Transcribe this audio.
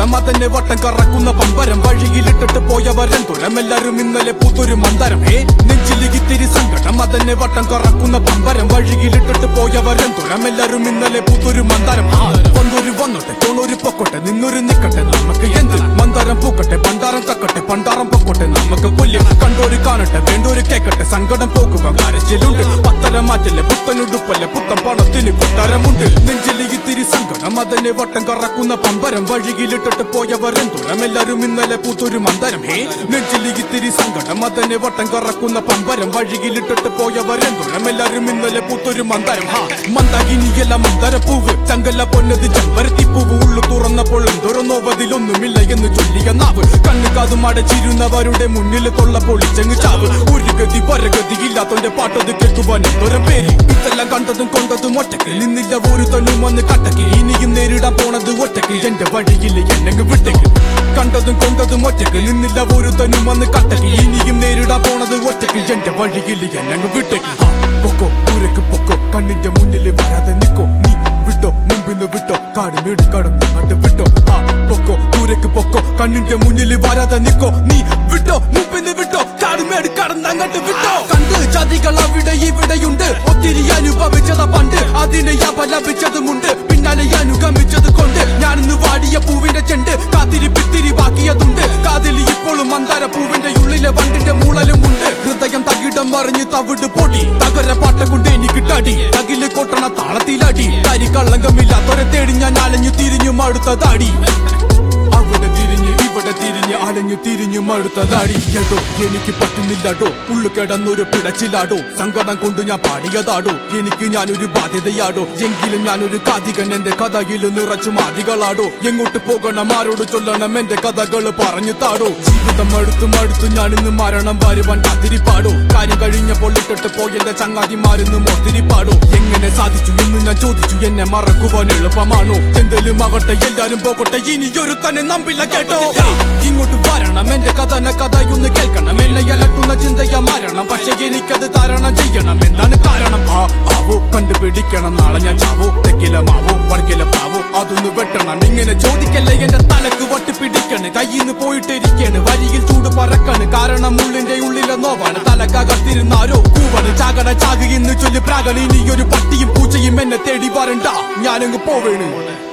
സങ്കടം അതന്നെ വട്ടം കറക്കുന്ന പമ്പരം വഴിയിലിട്ടിട്ട് പോയവരെന്തുരം എല്ലാരും ഇന്നലെ പൂത്തൊരു മന്ദരം ഹേ നെഞ്ചിലിത്തിരി സങ്കടം അതന്നെ വട്ടം കറക്കുന്ന പമ്പരം വഴിയിലിട്ടിട്ട് പോയവരെന്തുരം എല്ലാരും ഇന്നലെ പൂത്തൊരു മന്ദരം ആ വന്നൊരു വന്നോട്ടെ തോണൊരു പൊക്കോട്ടെ നിന്നൊരു നിക്കട്ടെ നമുക്ക് എന്ത് മന്ദാരം പൂക്കട്ടെ പണ്ടാരം തക്കട്ടെ പണ്ടാരം പൊക്കോട്ടെ നമുക്ക് കൊല്ലും കണ്ടോര് കാണട്ടെ വേണ്ടോര് കേക്കട്ടെ സങ്കടം പോകുക കരച്ചിലുണ്ട് പത്തരം മാറ്റല്ലേ പുത്തനുടുപ്പല്ലേ പുത്തൻ പണത്തിന് കൊട്ടാരമുണ്ട് നെഞ്ചില് ഇത്തിരി സങ്കടം അതിനെ വട്ടം കറക്കുന്ന പമ്പരം വഴിയിലിട്ടിട്ട് പോയവരെന്തുരം എല്ലാരും ഇന്നലെ പൂത്തൊരു മന്ദരം ഹേ നെഞ്ചില് ഇത്തിരി സങ്കടം അതിനെ വട്ടം കറക്കുന്ന പമ്പരം വഴിയിലിട്ടിട്ട് പോയവരെന്തുരം എല്ലാരും ഇന്നലെ പൂത്തൊരു മന്ദരം ഹാ മന്ദാകിനിയല്ല മന്ദര പൂവ് ചങ്കല്ല പൊന്നത് ചെമ്പരത്തി പൂവ് ഉള്ളു തുറന്നപ്പോൾ എന്തോരൊന്നോവതിലൊന്നുമില്ല എന്ന് ചൊല്ലിയ നാവ് കണ്ണു കാതും അടച്ചിരുന്നവരുടെ മുന്നിൽ തൊള്ള പൊളിച്ചങ്ങ് ചാവ് ഒരു ഗതി പരഗതി ഇല്ലാത്തോന്റെ പാട്ടത് കേൾക്കുവാൻ എന്തൊരു പേര് ഇതെല്ലാം കണ്ടതും കൊണ്ടതും ഒറ്റക്ക് നിന്നില്ല ഒരു തന്നും വന്ന് കട്ടക്ക് ഇനിയും നേരിടാൻ പോണത് ഒറ്റക്ക് എന്റെ വഴിയിൽ എന്നെങ്ങ് വിട്ടേക്ക് കണ്ടതും കൊണ്ടതും ഒറ്റക്ക് നിന്നില്ല ഒരു തന്നും വന്ന് കട്ടക്ക് ഇനിയും നേരിടാൻ പോണത് ഒറ്റക്ക് എന്റെ വഴിയിൽ എന്നെങ്ങ് വിട്ടേക്ക് ആ, പൊക്കോ ദൂരക്ക് പൊക്കോ കണ്ണിന്റെ മുന്നിൽ വരാതെ നിക്കോ നീ വിട്ടോ മുമ്പിന്ന് വിട്ടോ കാട് വീട് കടന്ന് അങ്ങോട്ട് വിട്ടോ ആ പൊക്കോ ദൂരക്ക് പൊക്കോ കണ്ണിന്റെ മുന്നിൽ വരാതെ നിക്കോ നീ വിട്ടോ മുമ്പിന്ന് വിട്ടോ കാട് മേട് കടന്ന് അങ്ങോട്ട് വിട്ടോ കണ്ട് ചതികൾ അവിടെ ഇവിടെയുണ്ട് ഒത്തിരി അനുഭവിച്ചത് പണ്ട് അതിനെ അപലപിച്ചതുമുണ്ട് പിന്നാലെ അനുഗമിച്ചത് കൊണ്ട് ഞാനിന്ന് വാടിയ പൂവിന്റെ ചെണ്ട് കാത്തിരി പിത്തിരി ബാക്കിയതുണ്ട് കാതിൽ ഇപ്പോഴും മന്ദാര പൂവിന്റെ ഉള്ളിലെ വണ്ടിന്റെ മൂളലുമുണ്ട് ഹൃദയം തകിടം മറിഞ്ഞ് തവിട് പൊടി തകര പാട്ട കൊണ്ട് എനിക്ക് തടി തകില് കൊട്ടണ താളത്തിലടി തരി കള്ളങ്കമില്ലാത്തൊരെ തേടി ഞാൻ അലഞ്ഞു തിരിഞ്ഞു മടുത്തതാടി അവിടെ തിരിഞ്ഞ് ഇവിടെ തിരിഞ്ഞ് അലഞ്ഞു തിരിഞ്ഞു മടുത്തതാടി കേട്ടോ എനിക്ക് പറ്റുന്നില്ലടോ ഉള്ളു കിടന്നൊരു പിടച്ചിലാടോ സങ്കടം കൊണ്ട് ഞാൻ പാടിയതാടോ എനിക്ക് ഞാനൊരു ബാധ്യതയാടോ എങ്കിലും ഞാനൊരു കാതികൻ എന്റെ കഥയിൽ നിറച്ചു മാതികളാടോ എങ്ങോട്ട് പോകണം ആരോട് ചൊല്ലണം എന്റെ കഥകൾ പറഞ്ഞു താടോ ജീവിതം അടുത്തു മടുത്തു ഞാനിന്ന് മരണം വരുവാൻ കാത്തിരിപ്പാടോ കാര്യം കഴിഞ്ഞപ്പോൾ ഇട്ടിട്ട് പോയെന്റെ ചങ്ങാതിമാരിന്ന് മോത്തിരിപ്പാടോ എങ്ങനെ സാധിച്ചു എന്ന് ഞാൻ ചോദിച്ചു എന്നെ മറക്കുവാൻ എളുപ്പമാണോ എന്തെങ്കിലും ആകട്ടെ എല്ലാരും പോകട്ടെ ഇനിയൊരു തന്നെ നമ്പില്ല കേട്ടോ ഇങ്ങോട്ട് വരണം എന്റെ കഥന കഥയൊന്ന് കേൾക്കണം എന്നെ അലട്ടുന്ന ചിന്തയ മരണം പക്ഷെ എനിക്കത് തരണം ചെയ്യണം എന്താണ് കാരണം ആ ആവോ കണ്ടുപിടിക്കണം നാളെ ഞാൻ ചാവോ തെക്കില മാവോ വടക്കില പാവോ അതൊന്ന് വെട്ടണം ഇങ്ങനെ ചോദിക്കല്ലേ എന്റെ തലക്ക് വട്ട് പിടിക്കണ് കയ്യിന്ന് പോയിട്ടിരിക്കാണ് വരിയിൽ ചൂട് പറക്കാണ് കാരണം ഉള്ളിന്റെ ഉള്ളിലെ നോവാണ് തലക്കകത്തിരുന്നാരോ കൂവണ് ചാകട ചാകുകയെന്ന് ചൊല്ലി പ്രാകണ ഇനി ഒരു പട്ടിയും പൂച്ചയും എന്നെ തേടി വരണ്ട ഞാനങ്ങ് പോവേണ്